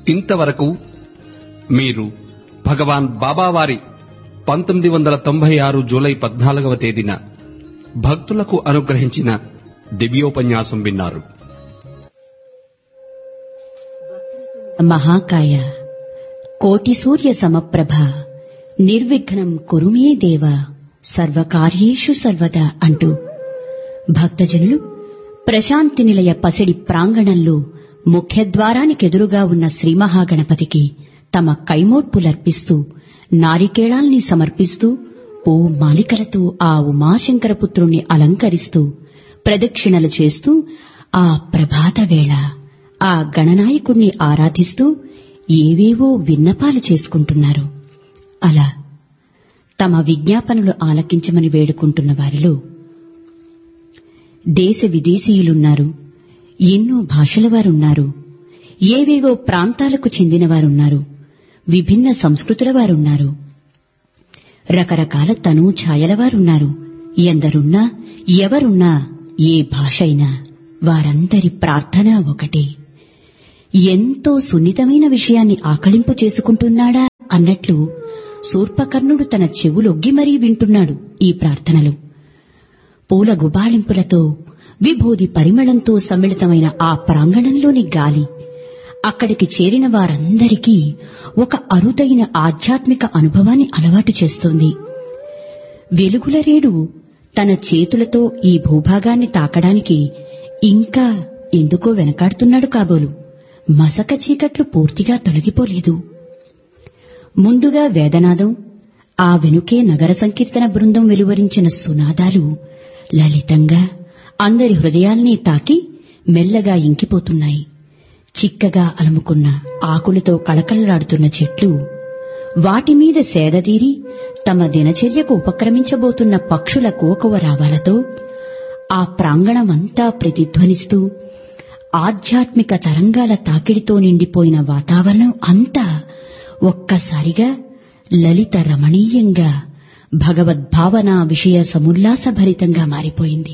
ఇంతవరకు మీరు భగవాన్ బాబావారి పంతొమ్మిది వందల తొంభై ఆరు జూలై పద్నాలుగవ తేదీన భక్తులకు అనుగ్రహించిన దివ్యోపన్యాసం విన్నారు మహాకాయ కోటి సూర్య సమప్రభ నిర్విఘ్నం కురుమే దేవ సర్వకార్యేషు సర్వదా అంటూ భక్తజనులు ప్రశాంతి నిలయ పసిడి ప్రాంగణంలో ముఖ్యద్వారానికెదురుగా ఉన్న శ్రీ మహాగణపతికి తమ కైమోడ్పులర్పిస్తూ నారికేళాల్ని సమర్పిస్తూ ఓ మాలికలతో ఆ ఉమాశంకర పుత్రుణ్ణి అలంకరిస్తూ ప్రదక్షిణలు చేస్తూ ఆ ప్రభాత వేళ ఆ గణనాయకుణ్ణి ఆరాధిస్తూ ఏవేవో విన్నపాలు చేసుకుంటున్నారు అలా తమ విజ్ఞాపనలు ఆలకించమని వేడుకుంటున్న వారిలో దేశ విదేశీయులున్నారు ఎన్నో భాషల వారున్నారు ఏవేవో ప్రాంతాలకు చెందిన వారున్నారు విభిన్న సంస్కృతుల వారున్నారు రకరకాల తను ఛాయల వారున్నారు ఎందరున్నా ఎవరున్నా ఏ భాష అయినా వారందరి ప్రార్థన ఒకటే ఎంతో సున్నితమైన విషయాన్ని ఆకళింపు చేసుకుంటున్నాడా అన్నట్లు శూర్పకర్ణుడు తన చెవులొగ్గి మరీ వింటున్నాడు ఈ ప్రార్థనలు పూల గుబాళింపులతో విభూది పరిమళంతో సమ్మిళితమైన ఆ ప్రాంగణంలోని గాలి అక్కడికి చేరిన వారందరికీ ఒక అరుదైన ఆధ్యాత్మిక అనుభవాన్ని అలవాటు చేస్తోంది వెలుగుల రేడు తన చేతులతో ఈ భూభాగాన్ని తాకడానికి ఇంకా ఎందుకో వెనకాడుతున్నాడు కాబోలు మసక చీకట్లు పూర్తిగా తొలగిపోలేదు ముందుగా వేదనాదం ఆ వెనుకే నగర సంకీర్తన బృందం వెలువరించిన సునాదాలు లలితంగా అందరి హృదయాల్ని తాకి మెల్లగా ఇంకిపోతున్నాయి చిక్కగా అలుముకున్న ఆకులతో కళకళలాడుతున్న చెట్లు వాటిమీద సేదతీరి తమ దినచర్యకు ఉపక్రమించబోతున్న పక్షుల కోకవ రావాలతో ఆ ప్రాంగణమంతా ప్రతిధ్వనిస్తూ ఆధ్యాత్మిక తరంగాల తాకిడితో నిండిపోయిన వాతావరణం అంతా ఒక్కసారిగా లలిత రమణీయంగా భగవద్భావన విషయ సముల్లాసభరితంగా మారిపోయింది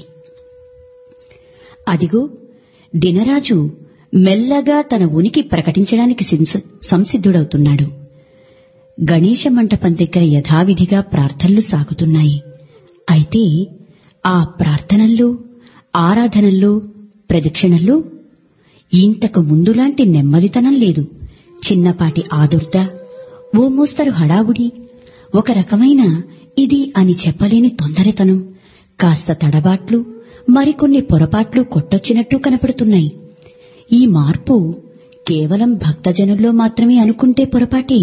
అదిగో దినరాజు మెల్లగా తన ఉనికి ప్రకటించడానికి సిన్స్- సంసిద్ధుడవుతున్నాడు గణేశ మంటపం దగ్గర యథావిధిగా ప్రార్థనలు సాగుతున్నాయి అయితే ఆ ప్రార్థనల్లో ఆరాధనల్లో ప్రదక్షిణల్లో ఇంతకు ముందులాంటి నెమ్మదితనం లేదు చిన్నపాటి ఆదుర్ద ఓ మోస్తరు హడావుడి ఒక రకమైన ఇది అని చెప్పలేని తొందరతనం కాస్త తడబాట్లు మరికొన్ని పొరపాట్లు కొట్టొచ్చినట్టు కనపడుతున్నాయి ఈ మార్పు కేవలం భక్తజనుల్లో మాత్రమే అనుకుంటే పొరపాటే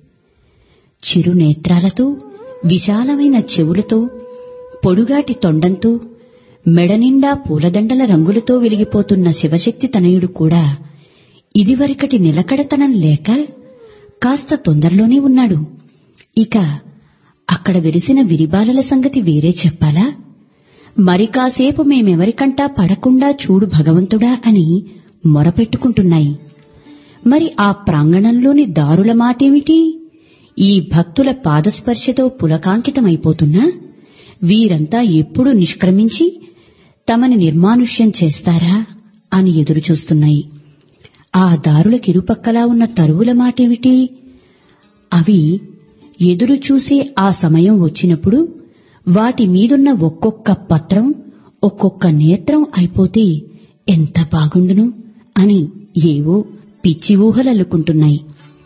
చిరు నేత్రాలతో విశాలమైన చెవులతో పొడుగాటి తొండంతో మెడనిండా పూలదండల రంగులతో వెలిగిపోతున్న శివశక్తి తనయుడు కూడా ఇదివరకటి నిలకడతనం లేక కాస్త తొందరలోనే ఉన్నాడు ఇక అక్కడ విరిసిన విరిబాలల సంగతి వేరే చెప్పాలా మరి కాసేపు మేమెవరికంటా పడకుండా చూడు భగవంతుడా అని మొరపెట్టుకుంటున్నాయి మరి ఆ ప్రాంగణంలోని దారుల మాటేమిటి ఈ భక్తుల పాదస్పర్శతో పులకాంకితమైపోతున్నా వీరంతా ఎప్పుడు నిష్క్రమించి తమని నిర్మానుష్యం చేస్తారా అని ఎదురుచూస్తున్నాయి ఆ దారులకిరుపక్కలా ఉన్న తరువుల మాటేమిటి అవి ఎదురు చూసే ఆ సమయం వచ్చినప్పుడు వాటి మీదున్న ఒక్కొక్క పత్రం ఒక్కొక్క నేత్రం అయిపోతే ఎంత బాగుండును అని ఏవో పిచ్చి ఊహలల్లుకుంటున్నాయి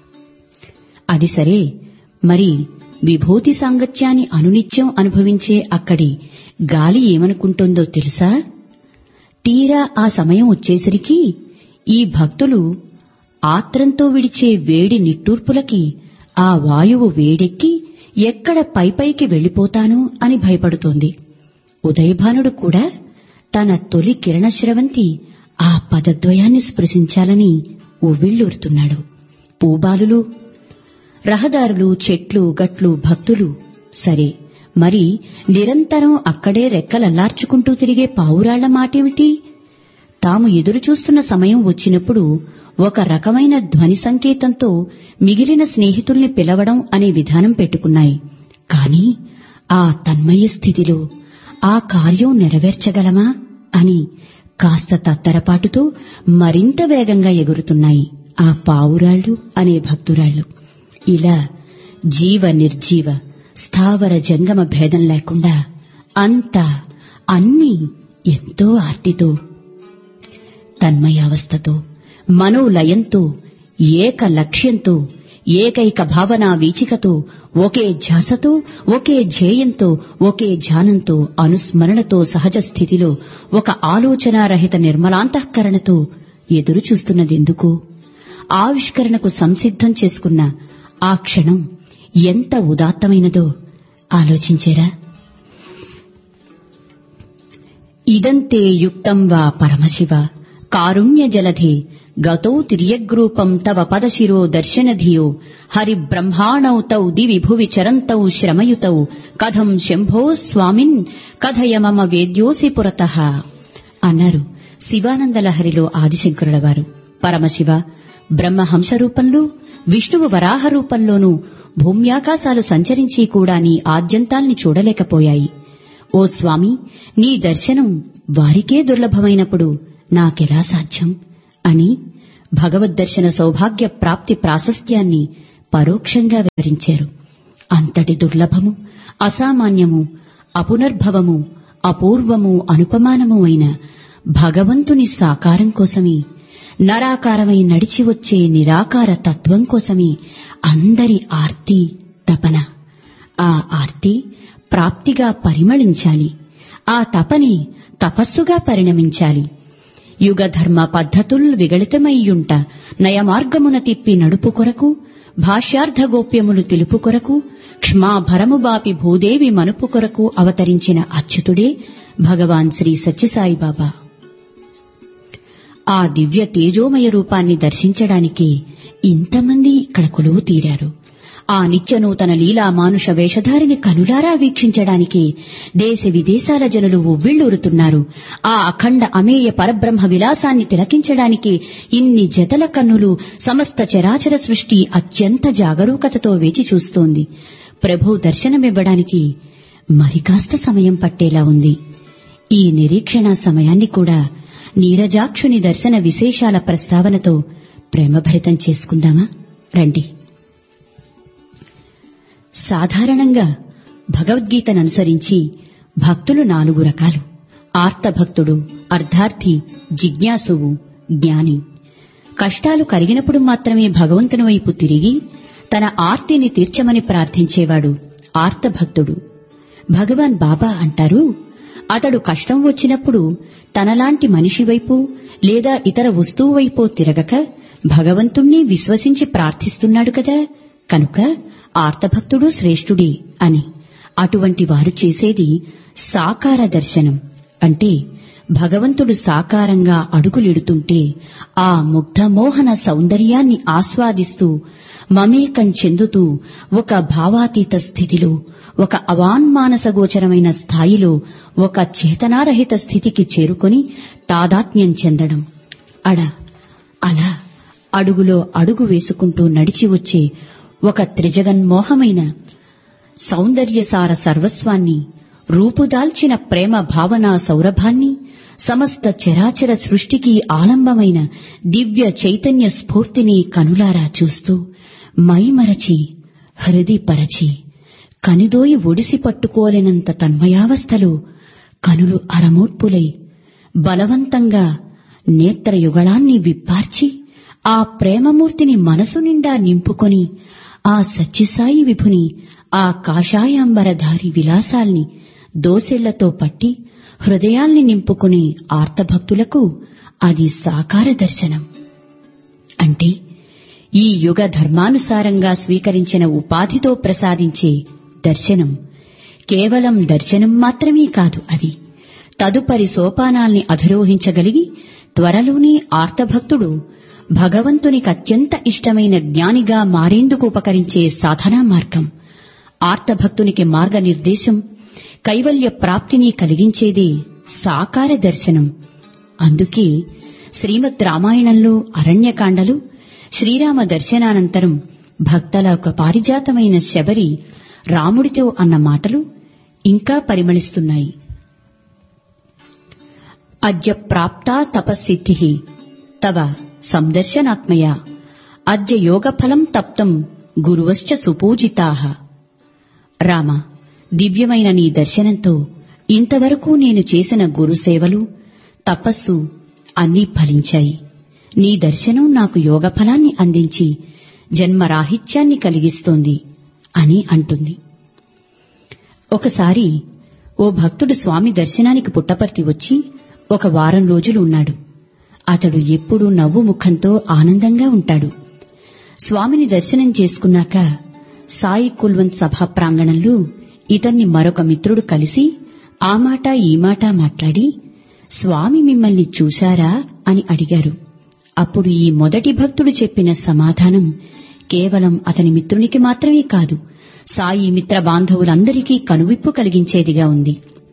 అది సరే మరి విభూతి సాంగత్యాన్ని అనునిత్యం అనుభవించే అక్కడి గాలి ఏమనుకుంటుందో తెలుసా తీరా ఆ సమయం వచ్చేసరికి ఈ భక్తులు ఆత్రంతో విడిచే వేడి నిట్టూర్పులకి ఆ వాయువు వేడెక్కి ఎక్కడ పైపైకి వెళ్లిపోతానో అని భయపడుతోంది ఉదయభానుడు కూడా తన తొలి కిరణశ్రవంతి ఆ పదద్వయాన్ని స్పృశించాలని ఉవ్విళ్ళూరుతున్నాడు పూబాలులు రహదారులు చెట్లు గట్లు భక్తులు సరే మరి నిరంతరం అక్కడే రెక్కలల్లార్చుకుంటూ తిరిగే పావురాళ్ల మాటేమిటి తాము ఎదురుచూస్తున్న సమయం వచ్చినప్పుడు ఒక రకమైన ధ్వని సంకేతంతో మిగిలిన స్నేహితుల్ని పిలవడం అనే విధానం పెట్టుకున్నాయి కాని ఆ తన్మయ స్థితిలో ఆ కార్యం నెరవేర్చగలమా అని కాస్త తత్తరపాటుతో మరింత వేగంగా ఎగురుతున్నాయి ఆ పావురాళ్ళు అనే భక్తురాళ్ళు ఇలా జీవ నిర్జీవ స్థావర జంగమ భేదం లేకుండా అంతా అన్నీ ఎంతో ఆర్తితో తన్మయావస్థతో మనోలయంతో ఏక లక్ష్యంతో ఏకైక భావనా వీచికతో ఒకే ధ్యాసతో ఒకే ధ్యేయంతో ఒకే ధ్యానంతో అనుస్మరణతో సహజ స్థితిలో ఒక ఆలోచనారహిత నిర్మలాంతఃకరణతో ఎదురు చూస్తున్నదెందుకు ఆవిష్కరణకు సంసిద్ధం చేసుకున్న ఆ క్షణం ఎంత ఉదాత్తమైనదో ఆలోచించారా ఇదంతే యుక్తం వా పరమశివ కారుణ్య జలధే గతౌ తిర్యగ్రూపం తవ పదశిరో దర్శనధియో హరి బ్రహ్మాణౌ తౌ దివి భువి చరంతౌ శ్రమయుతౌ కథం శంభో స్వామిన్ కథయ మమ వేద్యోసి పురతః అన్నారు శివానందలహరిలో ఆదిశంకరుల వారు పరమశివ బ్రహ్మహంస రూపంలో విష్ణువు వరాహ రూపంలోనూ భూమ్యాకాశాలు సంచరించి కూడా నీ ఆద్యంతాల్ని చూడలేకపోయాయి ఓ స్వామి నీ దర్శనం వారికే దుర్లభమైనప్పుడు నాకెలా సాధ్యం అని భగవద్దర్శన సౌభాగ్య ప్రాప్తి ప్రాశస్త్యాన్ని పరోక్షంగా వివరించారు అంతటి దుర్లభము అసామాన్యము అపునర్భవము అపూర్వము అనుపమానము అయిన భగవంతుని సాకారం కోసమే నరాకారమై నడిచి వచ్చే నిరాకార తత్వం కోసమే అందరి ఆర్తి తపన ఆ ఆర్తి ప్రాప్తిగా పరిమళించాలి ఆ తపని తపస్సుగా పరిణమించాలి యుగధర్మ పద్ధతుల్ విగళితమయ్యుంట నయమార్గమున తిప్పి నడుపు కొరకు భాష్యార్థ గోప్యములు తెలుపు కొరకు క్షమాభరము బాపి భూదేవి మనుపు కొరకు అవతరించిన అచ్యుతుడే భగవాన్ శ్రీ సత్యసాయిబాబా ఆ దివ్య తేజోమయ రూపాన్ని దర్శించడానికి ఇంతమంది ఇక్కడ కొలువు తీరారు ఆ నిత్యనూతన లీలా మానుష వేషధారిని కనులారా వీక్షించడానికి దేశ విదేశాల జనులు ఉవ్విళ్లూరుతున్నారు ఆ అఖండ అమేయ పరబ్రహ్మ విలాసాన్ని తిలకించడానికి ఇన్ని జతల కన్నులు సమస్త చరాచర సృష్టి అత్యంత జాగరూకతతో వేచి చూస్తోంది ప్రభు దర్శనమివ్వడానికి మరికాస్త సమయం పట్టేలా ఉంది ఈ నిరీక్షణ సమయాన్ని కూడా నీరజాక్షుని దర్శన విశేషాల ప్రస్తావనతో ప్రేమభరితం చేసుకుందామా రండి సాధారణంగా భగవద్గీతను అనుసరించి భక్తులు నాలుగు రకాలు ఆర్తభక్తుడు అర్ధార్థి జిజ్ఞాసువు జ్ఞాని కష్టాలు కలిగినప్పుడు మాత్రమే భగవంతుని వైపు తిరిగి తన ఆర్తిని తీర్చమని ప్రార్థించేవాడు ఆర్తభక్తుడు భగవాన్ బాబా అంటారు అతడు కష్టం వచ్చినప్పుడు తనలాంటి మనిషి వైపు లేదా ఇతర వస్తువు వైపు తిరగక భగవంతుణ్ణి విశ్వసించి ప్రార్థిస్తున్నాడు కదా కనుక ఆర్తభక్తుడు శ్రేష్ఠుడే అని అటువంటి వారు చేసేది సాకార దర్శనం అంటే భగవంతుడు సాకారంగా అడుగులిడుతుంటే ఆ ముగ్ధమోహన సౌందర్యాన్ని ఆస్వాదిస్తూ మమేకం చెందుతూ ఒక భావాతీత స్థితిలో ఒక అవాన్మానసగోచరమైన స్థాయిలో ఒక చేతనారహిత స్థితికి చేరుకొని తాదాత్మ్యం చెందడం అడ అలా అడుగులో అడుగు వేసుకుంటూ నడిచి వచ్చే ఒక త్రిజగన్మోహమైన సౌందర్యసార సర్వస్వాన్ని రూపుదాల్చిన ప్రేమ భావనా సౌరభాన్ని సమస్త చరాచర సృష్టికి ఆలంబమైన దివ్య చైతన్య స్ఫూర్తిని కనులారా చూస్తూ మైమరచి హృదిపరచి కనిదోయి ఒడిసి పట్టుకోలేనంత తన్మయావస్థలో కనులు అరమోడ్పులై బలవంతంగా నేత్రయుగళాన్ని విప్పార్చి ఆ ప్రేమమూర్తిని మనసు నిండా నింపుకొని ఆ సత్యసాయి విభుని ఆ కాషాయాంబరధారి విలాసాల్ని దోసెళ్లతో పట్టి హృదయాల్ని నింపుకునే ఆర్తభక్తులకు అది సాకార దర్శనం అంటే ఈ యుగ ధర్మానుసారంగా స్వీకరించిన ఉపాధితో ప్రసాదించే దర్శనం కేవలం దర్శనం మాత్రమే కాదు అది తదుపరి సోపానాల్ని అధిరోహించగలిగి త్వరలోనే ఆర్తభక్తుడు భగవంతునికి అత్యంత ఇష్టమైన జ్ఞానిగా మారేందుకు ఉపకరించే సాధనా మార్గం ఆర్తభక్తునికి మార్గనిర్దేశం కైవల్య ప్రాప్తిని కలిగించేదే సాకార దర్శనం అందుకే శ్రీమద్ రామాయణంలో అరణ్యకాండలు శ్రీరామ దర్శనానంతరం భక్తల ఒక పారిజాతమైన శబరి రాముడితో అన్న మాటలు ఇంకా పరిమళిస్తున్నాయి అద్య ప్రాప్తా తపస్సిద్ధి తవ సందర్శనాత్మయ అద్య యోగఫలం తప్తం గురువశ్చ సుపూజితాః రామ దివ్యమైన నీ దర్శనంతో ఇంతవరకు నేను చేసిన గురుసేవలు తపస్సు అన్నీ ఫలించాయి నీ దర్శనం నాకు యోగ ఫలాన్ని అందించి జన్మరాహిత్యాన్ని కలిగిస్తోంది అని అంటుంది ఒకసారి ఓ భక్తుడు స్వామి దర్శనానికి పుట్టపర్తి వచ్చి ఒక వారం రోజులు ఉన్నాడు అతడు ఎప్పుడూ నవ్వు ముఖంతో ఆనందంగా ఉంటాడు స్వామిని దర్శనం చేసుకున్నాక సాయి కుల్వంత్ సభా ప్రాంగణంలో ఇతన్ని మరొక మిత్రుడు కలిసి ఆ మాట ఈ మాట మాట్లాడి స్వామి మిమ్మల్ని చూశారా అని అడిగారు అప్పుడు ఈ మొదటి భక్తుడు చెప్పిన సమాధానం కేవలం అతని మిత్రునికి మాత్రమే కాదు సాయి మిత్ర బాంధవులందరికీ కనువిప్పు కలిగించేదిగా ఉంది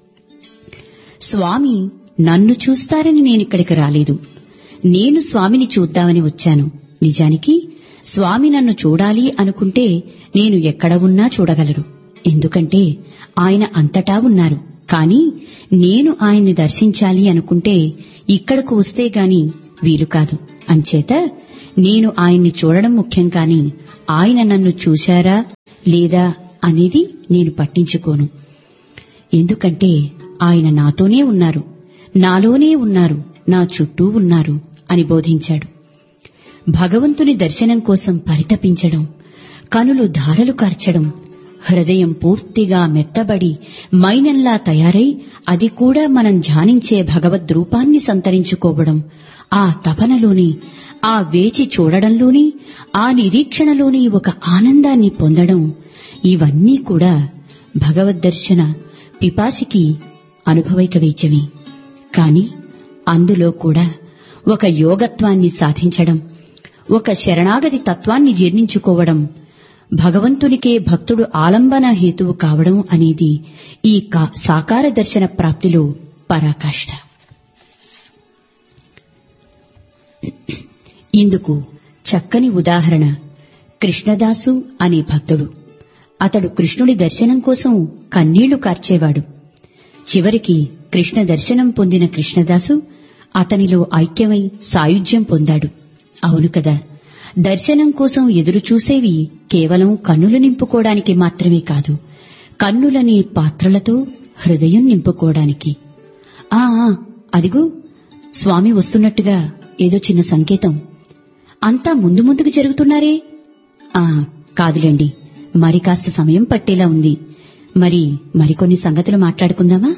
స్వామి నన్ను చూస్తారని నేనిక్కడికి రాలేదు నేను స్వామిని చూద్దామని వచ్చాను నిజానికి స్వామి నన్ను చూడాలి అనుకుంటే నేను ఎక్కడ ఉన్నా చూడగలరు ఎందుకంటే ఆయన అంతటా ఉన్నారు కాని నేను ఆయన్ని దర్శించాలి అనుకుంటే ఇక్కడకు వస్తే గాని వీలు కాదు అంచేత నేను ఆయన్ని చూడడం ముఖ్యం కాని ఆయన నన్ను చూశారా లేదా అనేది నేను పట్టించుకోను ఎందుకంటే ఆయన నాతోనే ఉన్నారు నాలోనే ఉన్నారు నా చుట్టూ ఉన్నారు అని బోధించాడు భగవంతుని దర్శనం కోసం పరితపించడం కనులు ధారలు కార్చడం హృదయం పూర్తిగా మెత్తబడి మైనంలా తయారై అది కూడా మనం ధ్యానించే భగవద్ రూపాన్ని సంతరించుకోవడం ఆ తపనలోని ఆ వేచి చూడడంలోని ఆ నిరీక్షణలోని ఒక ఆనందాన్ని పొందడం ఇవన్నీ కూడా భగవద్దర్శన పిపాసికి అనుభవైక వేచవి కాని అందులో కూడా ఒక యోగత్వాన్ని సాధించడం ఒక శరణాగతి తత్వాన్ని జీర్ణించుకోవడం భగవంతునికే భక్తుడు ఆలంబన హేతువు కావడం అనేది ఈ కా- సాకార దర్శన ప్రాప్తిలో పరాకాష్ఠ ఇందుకు చక్కని ఉదాహరణ కృష్ణదాసు అనే భక్తుడు అతడు కృష్ణుడి దర్శనం కోసం కన్నీళ్లు కార్చేవాడు చివరికి కృష్ణ దర్శనం పొందిన కృష్ణదాసు అతనిలో ఐక్యమై సాయుధ్యం పొందాడు అవును కదా దర్శనం కోసం ఎదురు చూసేవి కేవలం కన్నులు నింపుకోవడానికి మాత్రమే కాదు కన్నులనే పాత్రలతో హృదయం నింపుకోవడానికి ఆ ఆ, అదిగో స్వామి వస్తున్నట్టుగా ఏదో చిన్న సంకేతం అంతా ముందు ముందుకు జరుగుతున్నారే ఆ కాదులేండి మరి కాస్త సమయం పట్టేలా ఉంది మరి మరికొన్ని సంగతులు మాట్లాడుకుందామా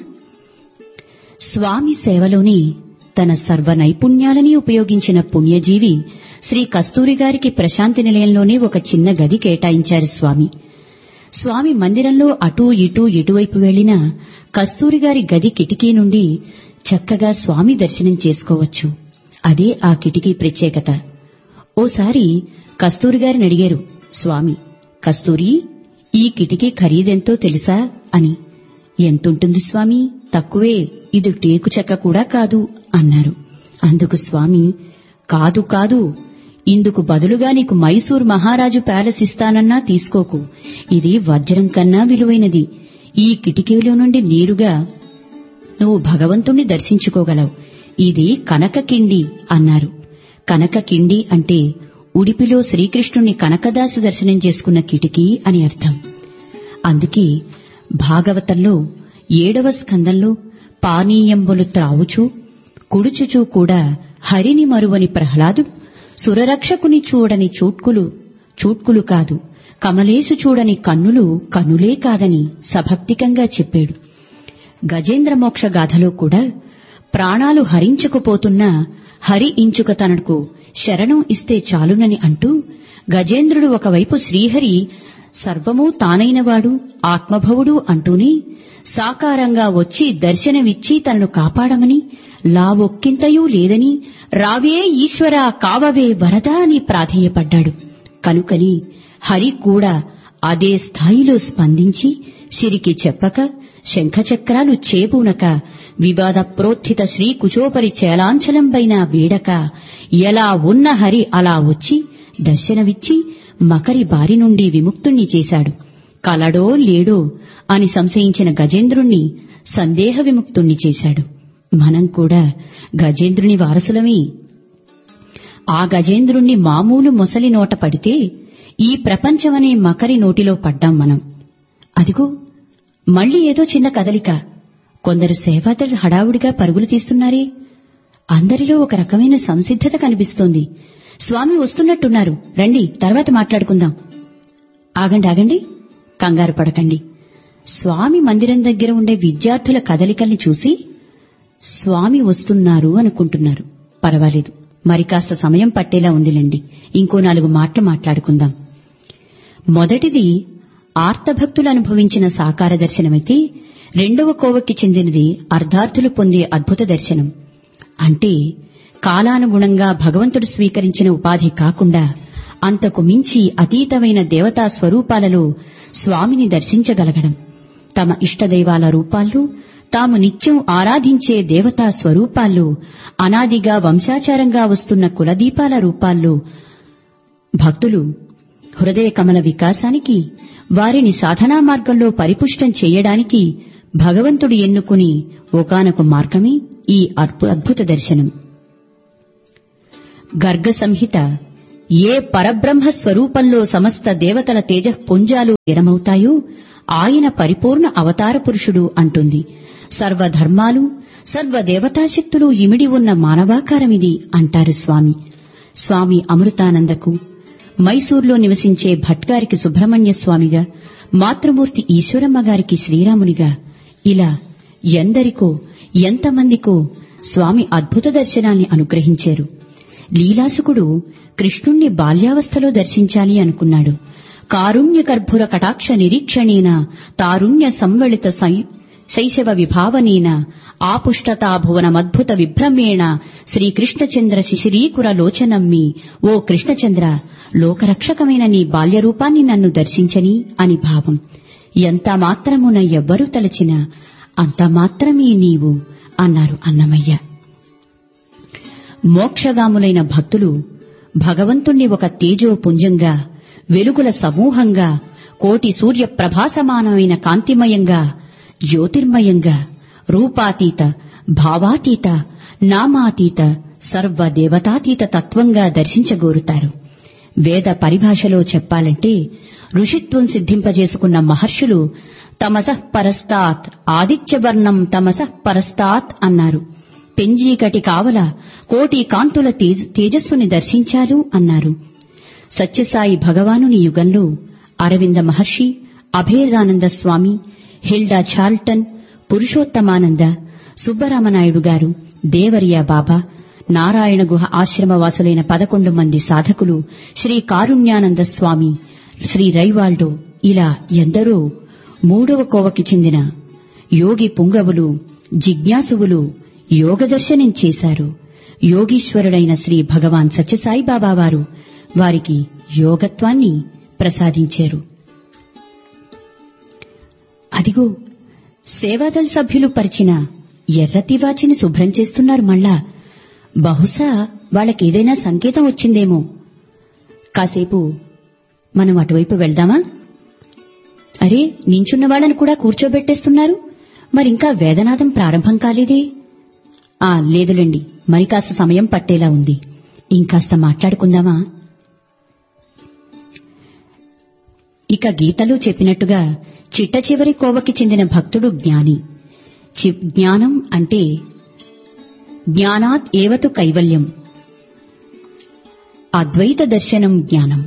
స్వామి సేవలోనే తన సర్వ నైపుణ్యాలని ఉపయోగించిన పుణ్యజీవి శ్రీ కస్తూరి గారికి ప్రశాంతి నిలయంలోనే ఒక చిన్న గది కేటాయించారు స్వామి స్వామి మందిరంలో అటూ ఇటూ ఎటువైపు వెళ్లినా కస్తూరి గారి గది కిటికీ నుండి చక్కగా స్వామి దర్శనం చేసుకోవచ్చు అదే ఆ కిటికీ ప్రత్యేకత ఓసారి కస్తూరి గారిని అడిగారు స్వామి కస్తూరి ఈ కిటికీ ఖరీదెంతో తెలుసా అని ఎంతుంటుంది స్వామి తక్కువే ఇది టేకు చెక్క కూడా కాదు అన్నారు అందుకు స్వామి కాదు కాదు ఇందుకు బదులుగా నీకు మైసూర్ మహారాజు ప్యాలెస్ ఇస్తానన్నా తీసుకోకు ఇది వజ్రం కన్నా విలువైనది ఈ కిటికీలో నుండి నేరుగా నువ్వు భగవంతుణ్ణి దర్శించుకోగలవు ఇది కనక కిండి అన్నారు కనక కిండి అంటే ఉడిపిలో శ్రీకృష్ణుణ్ణి కనకదాసు దర్శనం చేసుకున్న కిటికీ అని అర్థం అందుకే భాగవతంలో ఏడవ స్కందంలో పానీయంబులు త్రావుచు కుడుచుచూ కూడా హరిని మరువని ప్రహ్లాదుడు సురరక్షకుని చూడని చూట్కులు చూట్కులు కాదు కమలేసు చూడని కన్నులు కనులే కాదని సభక్తికంగా చెప్పాడు గజేంద్ర మోక్ష గాథలో కూడా ప్రాణాలు హరించుకుపోతున్నా హరి ఇంచుక తనకు శరణం ఇస్తే చాలునని అంటూ గజేంద్రుడు ఒకవైపు శ్రీహరి సర్వమూ తానైనవాడు ఆత్మభవుడు అంటూనే సాకారంగా వచ్చి దర్శనమిచ్చి తనను కాపాడమని లావొక్కింతయూ లేదని రావే ఈశ్వర కావవే వరద అని ప్రాధేయపడ్డాడు కనుకని హరి కూడా అదే స్థాయిలో స్పందించి సిరికి చెప్పక శంఖచక్రాలు చేపూనక వివాద ప్రోత్థిత శ్రీ కుచోపరి చేలాంచలంపైన వీడక ఎలా ఉన్న హరి అలా వచ్చి దర్శనమిచ్చి మకరి బారి నుండి విముక్తుణ్ణి చేశాడు కలడో లేడో అని సంశయించిన గజేంద్రుణ్ణి సందేహ విముక్తుణ్ణి చేశాడు మనం కూడా గజేంద్రుని వారసులమే ఆ గజేంద్రుణ్ణి మామూలు మొసలి నోట పడితే ఈ ప్రపంచమనే మకరి నోటిలో పడ్డాం మనం అదిగో మళ్ళీ ఏదో చిన్న కదలిక కొందరు సేవాదలు హడావుడిగా పరుగులు తీస్తున్నారే అందరిలో ఒక రకమైన సంసిద్ధత కనిపిస్తోంది స్వామి వస్తున్నట్టున్నారు రండి తర్వాత మాట్లాడుకుందాం ఆగండి ఆగండి కంగారు పడకండి స్వామి మందిరం దగ్గర ఉండే విద్యార్థుల కదలికల్ని చూసి స్వామి వస్తున్నారు అనుకుంటున్నారు పర్వాలేదు మరి కాస్త సమయం పట్టేలా ఉందిలేండి ఇంకో నాలుగు మాటలు మాట్లాడుకుందాం మొదటిది ఆర్తభక్తులు అనుభవించిన సాకార దర్శనమైతే రెండవ కోవకి చెందినది అర్ధార్థులు పొందే అద్భుత దర్శనం అంటే కాలానుగుణంగా భగవంతుడు స్వీకరించిన ఉపాధి కాకుండా అంతకు మించి అతీతమైన దేవతా స్వరూపాలలో స్వామిని దర్శించగలగడం తమ ఇష్టదైవాల రూపాల్లో తాము నిత్యం ఆరాధించే దేవతా స్వరూపాల్లో అనాదిగా వంశాచారంగా వస్తున్న కులదీపాల రూపాల్లో భక్తులు హృదయ కమల వికాసానికి వారిని సాధనా మార్గంలో పరిపుష్టం చేయడానికి భగవంతుడు ఎన్నుకుని ఒకానొక మార్గమే ఈ అద్భుత దర్శనం గర్గ సంహిత ఏ పరబ్రహ్మ స్వరూపంలో సమస్త దేవతల తేజఃపుంజాలు విరమవుతాయో ఆయన పరిపూర్ణ అవతార పురుషుడు అంటుంది సర్వధర్మాలు సర్వదేవతాశక్తులు ఇమిడి ఉన్న మానవాకారమిది అంటారు స్వామి స్వామి అమృతానందకు మైసూర్లో నివసించే భట్గారికి సుబ్రహ్మణ్య స్వామిగా మాతృమూర్తి ఈశ్వరమ్మ గారికి శ్రీరామునిగా ఇలా ఎందరికో ఎంతమందికో స్వామి అద్భుత దర్శనాన్ని అనుగ్రహించారు లీలాసుకుడు కృష్ణుణ్ణి బాల్యావస్థలో దర్శించాలి అనుకున్నాడు కారుణ్య గర్భుర కటాక్ష నిరీక్షణేన తారుణ్య సంవళిత శైశవ విభావనేన ఆపుష్టతా భువనమద్భుత విభ్రమేణ శ్రీకృష్ణచంద్ర శిశిరీకుర లోచనమ్మి ఓ కృష్ణచంద్ర లోకరక్షకమైన నీ బాల్యరూపాన్ని నన్ను దర్శించని అని భావం ఎంత మాత్రమున ఎవ్వరూ తలచినా అంత మాత్రమే నీవు అన్నారు అన్నమయ్య మోక్షగాములైన భక్తులు భగవంతుణ్ణి ఒక తేజోపుంజంగా వెలుగుల సమూహంగా కోటి సూర్య ప్రభాసమానమైన కాంతిమయంగా జ్యోతిర్మయంగా రూపాతీత భావాతీత నామాతీత సర్వదేవతాతీత తత్వంగా దర్శించగోరుతారు వేద పరిభాషలో చెప్పాలంటే ఋషిత్వం సిద్ధింపజేసుకున్న మహర్షులు తమసః పరస్తాత్ ఆదిత్యవర్ణం తమసః పరస్తాత్ అన్నారు పెంజీకటి కావల కోటి కాంతుల తేజస్సుని దర్శించారు అన్నారు సత్యసాయి భగవానుని యుగంలో అరవింద మహర్షి అభేదానంద స్వామి హిల్డా చార్ల్టన్ పురుషోత్తమానంద సుబ్బరామనాయుడు గారు దేవరియా బాబా నారాయణ గుహ ఆశ్రమవాసులైన పదకొండు మంది సాధకులు శ్రీ కారుణ్యానంద స్వామి శ్రీ రైవాల్డో ఇలా ఎందరో మూడవ కోవకి చెందిన యోగి పుంగవులు జిజ్ఞాసువులు యోగ దర్శనం చేశారు యోగీశ్వరుడైన శ్రీ భగవాన్ సత్యసాయిబాబా వారు వారికి యోగత్వాన్ని ప్రసాదించారు అదిగో సేవాదళ సభ్యులు పరిచిన ఎర్రతివాచిని శుభ్రం చేస్తున్నారు మళ్ళా బహుశా వాళ్ళకేదైనా సంకేతం వచ్చిందేమో కాసేపు మనం అటువైపు వెళ్దామా అరే నించున్న వాళ్ళని కూడా కూర్చోబెట్టేస్తున్నారు మరింకా వేదనాదం ప్రారంభం కాలేదే ఆ లేదులేండి మరి కాస్త సమయం పట్టేలా ఉంది ఇంకాస్త మాట్లాడుకుందామా ఇక గీతలో చెప్పినట్టుగా చిట్ట చివరి కోవకి చెందిన భక్తుడు జ్ఞాని జ్ఞానం అంటే జ్ఞానాత్ ఏవతు కైవల్యం అద్వైత దర్శనం జ్ఞానం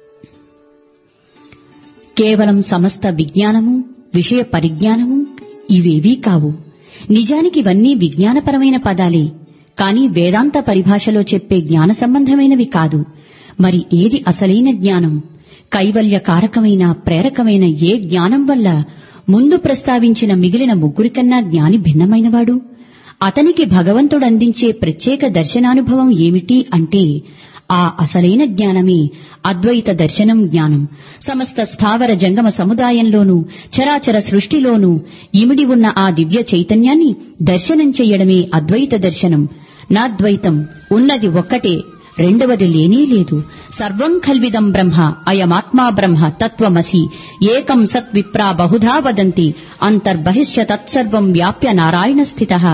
కేవలం సమస్త విజ్ఞానము విషయ పరిజ్ఞానము ఇవేవీ కావు నిజానికి ఇవన్నీ విజ్ఞానపరమైన పదాలే కాని వేదాంత పరిభాషలో చెప్పే జ్ఞాన సంబంధమైనవి కాదు మరి ఏది అసలైన జ్ఞానం కైవల్య కారకమైన ప్రేరకమైన ఏ జ్ఞానం వల్ల ముందు ప్రస్తావించిన మిగిలిన ముగ్గురికన్నా జ్ఞాని భిన్నమైనవాడు అతనికి భగవంతుడు అందించే ప్రత్యేక దర్శనానుభవం ఏమిటి అంటే ఆ అసలైన జ్ఞానమే అద్వైత దర్శనం జ్ఞానం సమస్త స్థావర జంగమ సముదాయంలోనూ చరాచర సృష్టిలోనూ ఇమిడి ఉన్న ఆ దివ్య చైతన్యాన్ని దర్శనం చెయ్యడమే అద్వైత దర్శనం నాద్వైతం ఉన్నది ఒక్కటే రెండవది లేనే లేదు సర్వం కల్విదం బ్రహ్మ అయమాత్మా బ్రహ్మ తత్వమసి ఏకం సత్ విప్రా బహుధా వదంతి అంతర్బహిశ్చ తత్సర్వం వ్యాప్య నారాయణ స్థిత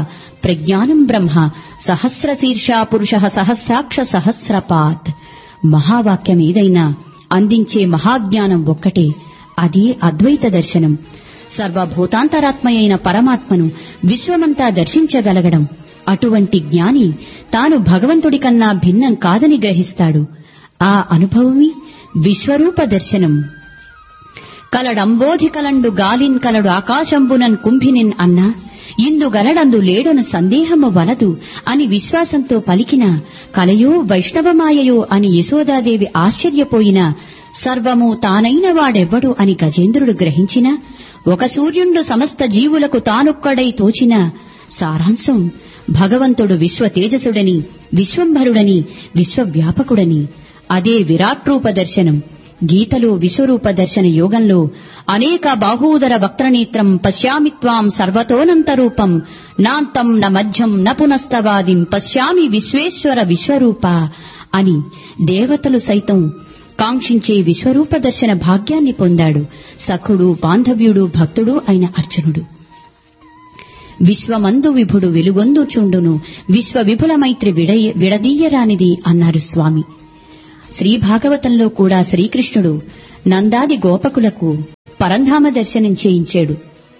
ప్రజ్ఞానం బ్రహ్మ సహస్రశీర్షా పురుష సహస్రాక్ష సహస్రపాత్ మహావాక్యం ఏదైనా అందించే మహాజ్ఞానం ఒక్కటే అదే అద్వైత దర్శనం సర్వభూతాంతరాత్మయైన పరమాత్మను విశ్వమంతా దర్శించగలగడం అటువంటి జ్ఞాని తాను భగవంతుడి కన్నా భిన్నం కాదని గ్రహిస్తాడు ఆ అనుభవమే విశ్వరూప దర్శనం కలడంబోధి కలండు గాలిన్ కలడు ఆకాశంబునన్ కుంభినిన్ అన్నా ఇందు గలడందు లేడను సందేహము వలదు అని విశ్వాసంతో పలికిన కలయో వైష్ణవమాయయో అని యశోదాదేవి ఆశ్చర్యపోయిన సర్వము తానైన వాడెవ్వడు అని గజేంద్రుడు గ్రహించిన ఒక సూర్యుండు సమస్త జీవులకు తానొక్కడై తోచిన సారాంశం భగవంతుడు విశ్వ తేజసుడని విశ్వంభరుడని విశ్వవ్యాపకుడని అదే విరాట్ రూప దర్శనం గీతలో విశ్వరూప దర్శన యోగంలో అనేక బాహూదర వక్త్రనేత్రం పశ్యామి త్వాం సర్వతోనంతరూపం నాంతం న మధ్యం న పునస్తవాదిం పశ్యామి విశ్వేశ్వర విశ్వరూప అని దేవతలు సైతం కాంక్షించే విశ్వరూప దర్శన భాగ్యాన్ని పొందాడు సఖుడు బాంధవ్యుడు భక్తుడు అయిన అర్జునుడు విశ్వమందు విభుడు వెలుగొందు చుండును విశ్వ విపుల మైత్రి విడయ విడదీయరానిది అన్నారు స్వామి శ్రీ భాగవతంలో కూడా శ్రీకృష్ణుడు నందాది గోపకులకు పరంధామ దర్శనం చేయించాడు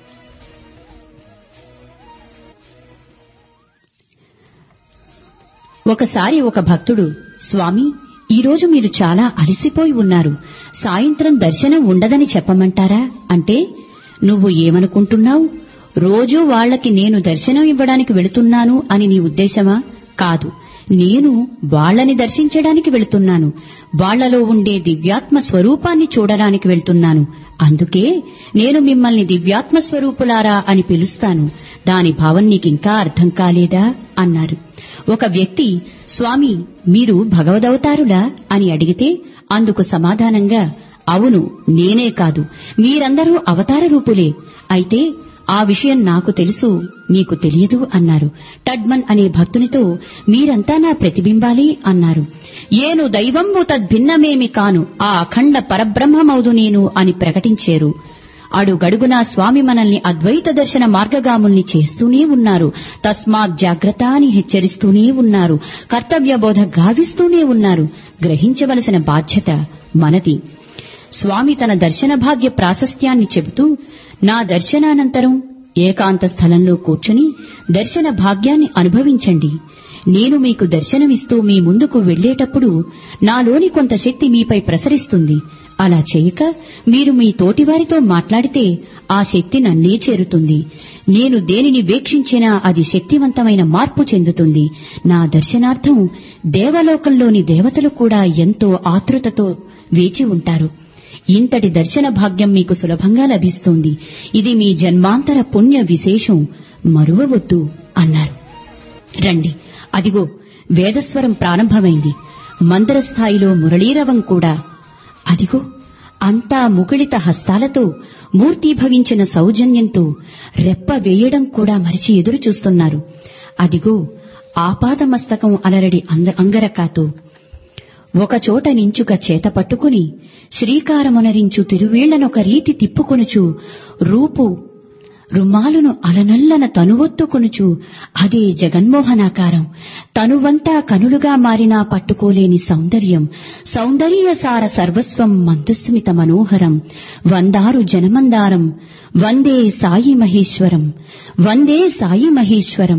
ఒకసారి ఒక భక్తుడు స్వామి ఈరోజు మీరు చాలా అలసిపోయి ఉన్నారు సాయంత్రం దర్శనం ఉండదని చెప్పమంటారా అంటే నువ్వు ఏమనుకుంటున్నావు రోజూ వాళ్లకి నేను దర్శనం ఇవ్వడానికి వెళుతున్నాను అని నీ ఉద్దేశమా కాదు నేను వాళ్లని దర్శించడానికి వెళుతున్నాను వాళ్లలో ఉండే దివ్యాత్మ స్వరూపాన్ని చూడడానికి వెళ్తున్నాను అందుకే నేను మిమ్మల్ని దివ్యాత్మ స్వరూపులారా అని పిలుస్తాను దాని భావం నీకింకా అర్థం కాలేదా అన్నారు ఒక వ్యక్తి స్వామి మీరు భగవదవతారులా అని అడిగితే అందుకు సమాధానంగా అవును నేనే కాదు మీరందరూ అవతార రూపులే అయితే ఆ విషయం నాకు తెలుసు మీకు తెలియదు అన్నారు టడ్మన్ అనే భక్తునితో మీరంతా నా ప్రతిబింబాలే అన్నారు ఏను దైవంబు తద్భిన్నమేమి కాను ఆ అఖండ పరబ్రహ్మమౌదు నేను అని ప్రకటించారు అడుగడుగునా స్వామి మనల్ని అద్వైత దర్శన మార్గగాముల్ని చేస్తూనే ఉన్నారు తస్మాత్ జాగ్రత్త అని హెచ్చరిస్తూనే ఉన్నారు కర్తవ్య బోధ గావిస్తూనే ఉన్నారు గ్రహించవలసిన బాధ్యత మనది స్వామి తన దర్శన భాగ్య ప్రాశస్త్యాన్ని చెబుతూ నా దర్శనానంతరం ఏకాంత స్థలంలో కూర్చుని దర్శన భాగ్యాన్ని అనుభవించండి నేను మీకు దర్శనమిస్తూ మీ ముందుకు వెళ్లేటప్పుడు నాలోని కొంత శక్తి మీపై ప్రసరిస్తుంది అలా చేయక మీరు మీ తోటివారితో మాట్లాడితే ఆ శక్తి నన్నే చేరుతుంది నేను దేనిని వీక్షించినా అది శక్తివంతమైన మార్పు చెందుతుంది నా దర్శనార్థం దేవలోకంలోని దేవతలు కూడా ఎంతో ఆతృతతో వేచి ఉంటారు ఇంతటి దర్శన భాగ్యం మీకు సులభంగా లభిస్తుంది ఇది మీ జన్మాంతర పుణ్య విశేషం మరువవద్దు అన్నారు రండి అదిగో వేదస్వరం ప్రారంభమైంది మందర స్థాయిలో మురళీరవం కూడా అదిగో అంతా ముకుళిత హస్తాలతో మూర్తీభవించిన సౌజన్యంతో రెప్ప వేయడం కూడా మరిచి ఎదురు చూస్తున్నారు అదిగో ఆపాదమస్తకం అలరడి అంద అంగరకాతో ఒకచోట నించుక చేత పట్టుకుని శ్రీకారమునరించు తిరువేళ్లనొక రీతి తిప్పుకొనుచు రూపు రుమాలును అలనల్లన తనువొత్తుకొనుచు అదే జగన్మోహనాకారం తనువంతా కనులుగా మారినా పట్టుకోలేని సౌందర్యం సౌందర్యసార సర్వస్వం మందస్మిత మనోహరం వందారు జనమందారం వందే సాయి మహేశ్వరం వందే సాయి మహేశ్వరం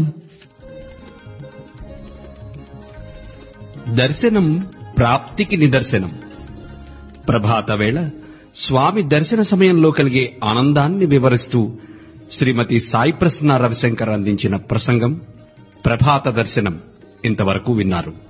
దర్శనం ప్రాప్తికి నిదర్శనం ప్రభాత వేళ స్వామి దర్శన సమయంలో కలిగే ఆనందాన్ని వివరిస్తూ శ్రీమతి సాయి ప్రసన్న రవిశంకర్ అందించిన ప్రసంగం ప్రభాత దర్శనం ఇంతవరకు విన్నారు